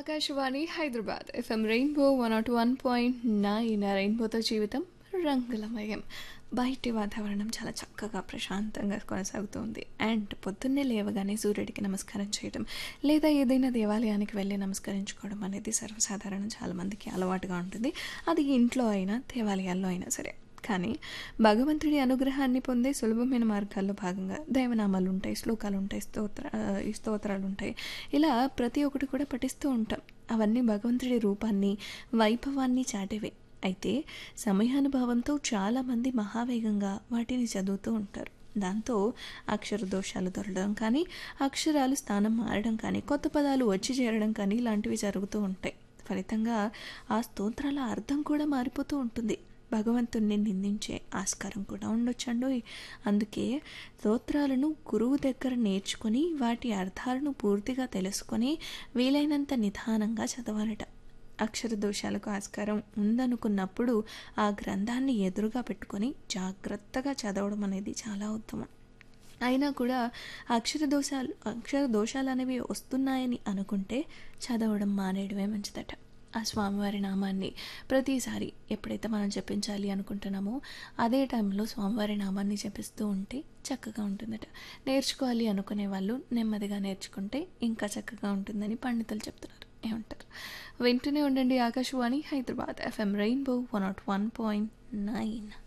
Akashvani Hyderabad FM rainbow one nought one point nine రెయిన్బోతో జీవితం రంగులమయం బయటి వాతావరణం చాలా చక్కగా ప్రశాంతంగా కొనసాగుతుంది అండ్ పొద్దున్నే లేవగానే సూర్యుడికి నమస్కారం చేయడం లేదా ఏదైనా దేవాలయానికి వెళ్ళి నమస్కరించుకోవడం అనేది సర్వసాధారణం చాలామందికి అలవాటుగా ఉంటుంది అది ఇంట్లో అయినా దేవాలయాల్లో అయినా సరే కానీ భగవంతుడి అనుగ్రహాన్ని పొందే సులభమైన మార్గాల్లో భాగంగా దైవనామాలు ఉంటాయి శ్లోకాలు ఉంటాయి స్తోత్ర ఈ స్తోత్రాలు ఉంటాయి ఇలా ప్రతి ఒక్కటి కూడా పఠిస్తూ ఉంటాం అవన్నీ భగవంతుడి రూపాన్ని వైభవాన్ని చాటేవే అయితే సమయానుభవంతో చాలామంది మహావేగంగా వాటిని చదువుతూ ఉంటారు దాంతో అక్షర దోషాలు దొరకడం కానీ అక్షరాలు స్థానం మారడం కానీ కొత్త పదాలు వచ్చి చేరడం కానీ ఇలాంటివి జరుగుతూ ఉంటాయి ఫలితంగా ఆ స్తోత్రాల అర్థం కూడా మారిపోతూ ఉంటుంది భగవంతుణ్ణి నిందించే ఆస్కారం కూడా ఉండొచ్చండు అందుకే స్తోత్రాలను గురువు దగ్గర నేర్చుకొని వాటి అర్థాలను పూర్తిగా తెలుసుకొని వీలైనంత నిదానంగా చదవాలట అక్షర దోషాలకు ఆస్కారం ఉందనుకున్నప్పుడు ఆ గ్రంథాన్ని ఎదురుగా పెట్టుకొని జాగ్రత్తగా చదవడం అనేది చాలా ఉత్తమం అయినా కూడా అక్షర దోషాలు అక్షర దోషాలు అనేవి వస్తున్నాయని అనుకుంటే చదవడం మానేయడమే మంచిదట ఆ స్వామివారి నామాన్ని ప్రతిసారి ఎప్పుడైతే మనం జపించాలి అనుకుంటున్నామో అదే టైంలో స్వామివారి నామాన్ని జపిస్తూ ఉంటే చక్కగా ఉంటుందట నేర్చుకోవాలి అనుకునే వాళ్ళు నెమ్మదిగా నేర్చుకుంటే ఇంకా చక్కగా ఉంటుందని పండితులు చెప్తున్నారు ఏమంటారు వింటూనే ఉండండి Akashvani Hyderabad FM rainbow one nought one point nine